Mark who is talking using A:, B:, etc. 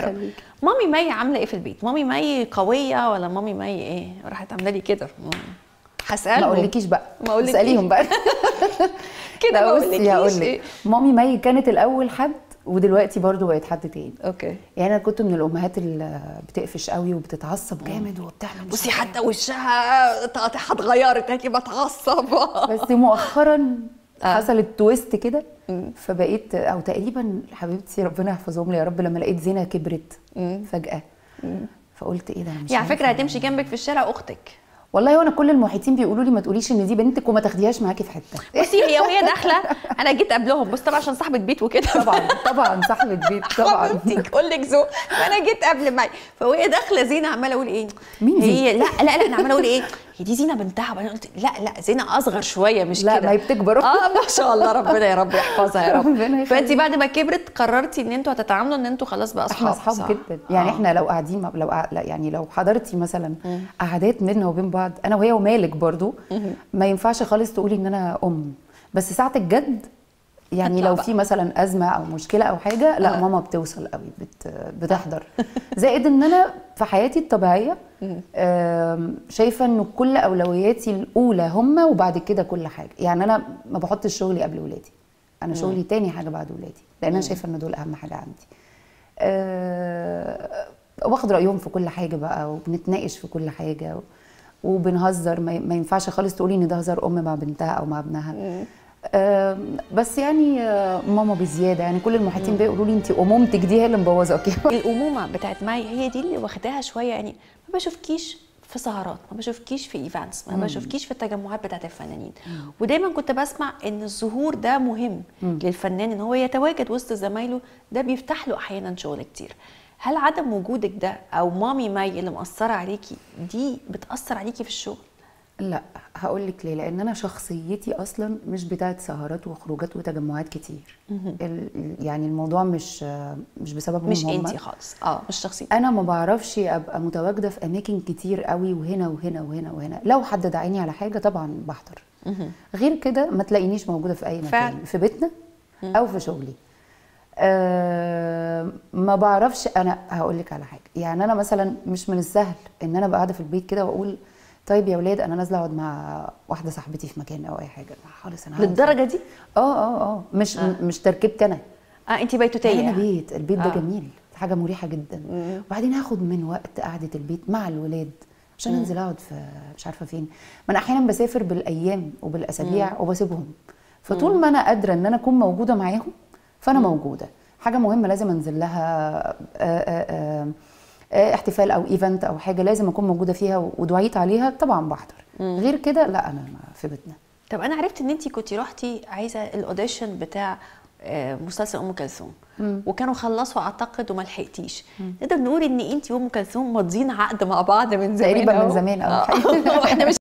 A: رب
B: يخليك.
A: مامي مي عامله ايه في البيت مامي مي قويه ولا مامي مي ايه راحت عامله لي كده مم.
B: ما
A: هسالهم
B: اقولكيش بقى
A: ما أقولكيش.
B: اساليهم بقى
A: كده
B: لا
A: ما
B: بصي
A: اقولكيش
B: هقول
A: إيه.
B: لك مامي مي كانت الاول حد ودلوقتي برضو بقت حد تاني
A: اوكي
B: يعني انا كنت من الامهات اللي بتقفش قوي وبتتعصب جامد وبتعمل مش
A: بصي
B: عارفة
A: حتى وشها تقطيعها اتغيرت هاتي بتعصب
B: بس مؤخرا
A: آه.
B: حصلت تويست كده فبقيت او تقريبا حبيبتي ربنا يحفظهم لي يا رب لما لقيت زينه كبرت فجاه فقلت ايه ده أنا مش
A: يعني على
B: عارفة.
A: فكره هتمشي جنبك في الشارع اختك
B: والله وانا كل المحيطين بيقولوا لي ما تقوليش ان دي بنتك وما تاخديهاش معاكي في حته
A: بصي هي وهي داخله انا جيت قبلهم بس طبعا عشان صاحبه بيت وكده
B: طبعا طبعا صاحبه بيت طبعا
A: حبيبتي كل لك ذوق فانا جيت قبل معي فوهي داخله زينه عماله اقول ايه
B: مين دي؟
A: هي لا لا لا انا عماله اقول ايه هي دي زينه بنتها وبعدين قلت لا لا زينه اصغر شويه مش
B: لا
A: كده
B: ما هي بتكبر
A: اه ما شاء الله ربنا يا رب يحفظها يا رب
B: ربنا يخليك.
A: فانت بعد ما كبرت قررتي ان انتوا هتتعاملوا ان انتوا خلاص بقى اصحاب
B: احنا اصحاب
A: صح؟
B: جدا يعني
A: آه.
B: احنا لو قاعدين مع- لو قع- لا يعني لو حضرتي مثلا قعدات بينا وبين بعض انا وهي ومالك برضو ما ينفعش خالص تقولي ان انا ام بس ساعه الجد يعني
A: تطلع
B: لو
A: بقى.
B: في مثلا ازمه او مشكله او حاجه لا
A: آه.
B: ماما بتوصل قوي بت بتحضر زائد ان انا في حياتي الطبيعيه آم، شايفه ان كل اولوياتي الاولى هم وبعد كده كل حاجه يعني انا ما بحطش شغلي قبل ولادي انا شغلي تاني حاجه بعد ولادي لان انا شايفه ان دول اهم حاجه عندي أه واخد رايهم في كل حاجه بقى وبنتناقش في كل حاجه وبنهزر ما ما ينفعش خالص تقولي ان ده هزار ام مع بنتها او مع ابنها أه بس يعني آه، ماما بزياده يعني كل المحيطين بيقولوا لي انت امومتك دي هي اللي مبوظاكي
A: الامومه بتاعت ماي هي دي اللي واخداها شويه يعني ما بشوفكيش في سهرات ما بشوفكيش في ايفنتس ما بشوفكيش في التجمعات بتاعت الفنانين ودايما كنت بسمع ان الظهور ده مهم للفنان ان هو يتواجد وسط زمايله ده بيفتح له احيانا شغل كتير هل عدم وجودك ده او مامي ماي اللي مأثره عليكي دي بتأثر عليكي في الشغل
B: لا هقول لك ليه لان انا شخصيتي اصلا مش بتاعت سهرات وخروجات وتجمعات كتير ال- ال- يعني الموضوع مش مش بسببهم
A: مش
B: هم.
A: انتي خالص اه مش شخصيتك
B: انا ما بعرفش ابقى متواجده في اماكن كتير قوي وهنا وهنا وهنا وهنا لو حد دعاني على حاجه طبعا بحضر غير كده ما تلاقينيش موجوده في اي مكان
A: فعلا.
B: في بيتنا او في شغلي أه ما بعرفش انا هقول لك على حاجه يعني انا مثلا مش من السهل ان انا ابقى قاعده في البيت كده واقول طيب يا ولاد انا نازله اقعد مع واحده صاحبتي في مكان او اي حاجه لا خالص انا هقعد-
A: للدرجه دي
B: اه اه اه مش آه. مش تركيبتي انا
A: اه انتي بيتوتيه
B: انا بيت البيت ده
A: آه.
B: جميل حاجه مريحه جدا وبعدين هاخد من وقت قعده البيت مع الولاد عشان انزل اقعد في مش عارفه فين ما انا احيانا بسافر بالايام وبالاسابيع وبسيبهم فطول ما انا قادره ان انا اكون موجوده معاهم فانا موجوده حاجه مهمه لازم انزل لها آه، آه، آه، آه، احتفال او ايفنت او حاجه لازم اكون موجوده فيها ودعيت عليها طبعا بحضر غير كده لا انا ما- في بيتنا
A: طب انا عرفت ان انت كنتي رحتي عايزه الاوديشن بتاع آه، مسلسل ام كلثوم وكانوا خلصوا اعتقد وما لحقتيش نقدر نقول ان انت وام كلثوم ماضيين عقد مع بعض من زمان
B: تقريبا من
A: أهو.
B: زمان أوي.
A: آه. واحنا مش